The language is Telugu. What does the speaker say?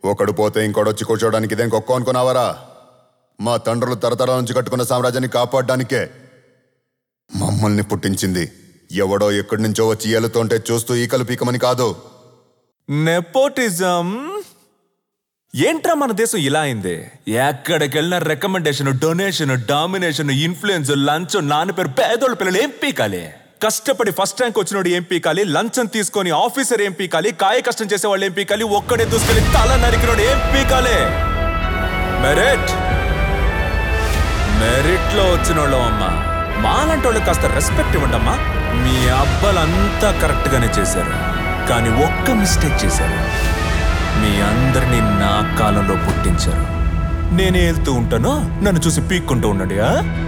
ఒకడు పోతే ఇంకోడొచ్చి కూర్చోడానికి ఇదేం గొప్ప అనుకున్నావరా మా తండ్రులు తరతరాల నుంచి కట్టుకున్న సామ్రాజ్యాన్ని కాపాడడానికే మమ్మల్ని పుట్టించింది ఎవడో ఎక్కడి నుంచో వచ్చి ఏలుతుంటే చూస్తూ ఈకలు పీకమని కాదు నెపోటిజం ఏంట్రా మన దేశం ఇలా అయింది ఎక్కడికెళ్ళిన రికమెండేషన్ డొనేషన్ డామినేషన్ ఇన్ఫ్లుయెన్స్ లంచ్ నాన్న పేరు పేదోళ్ళ పిల్లలు ఏం పీకాలి కష్టపడి ఫస్ట్ ర్యాంక్ వచ్చినోడు ఏం పీకాలి లంచం తీసుకొని ఆఫీసర్ ఏం పీకాలి కాయ కష్టం చేసే వాళ్ళు ఏం పీకాలి ఒక్కడే దూసుకెళ్ళి తల నరికినోడు ఏం పీకాలి మెరిట్ మెరిట్ లో వచ్చిన వాళ్ళం అమ్మా మాలాంటి వాళ్ళకి కాస్త రెస్పెక్ట్ ఇవ్వండి అమ్మా మీ అబ్బాలంతా కరెక్ట్ గానే చేశారు కానీ ఒక్క మిస్టేక్ చేశారు మీ అందరినీ నా కాలంలో పుట్టించారు నేనే వెళ్తూ ఉంటాను నన్ను చూసి పీక్కుంటూ ఉన్నాడు ఆ?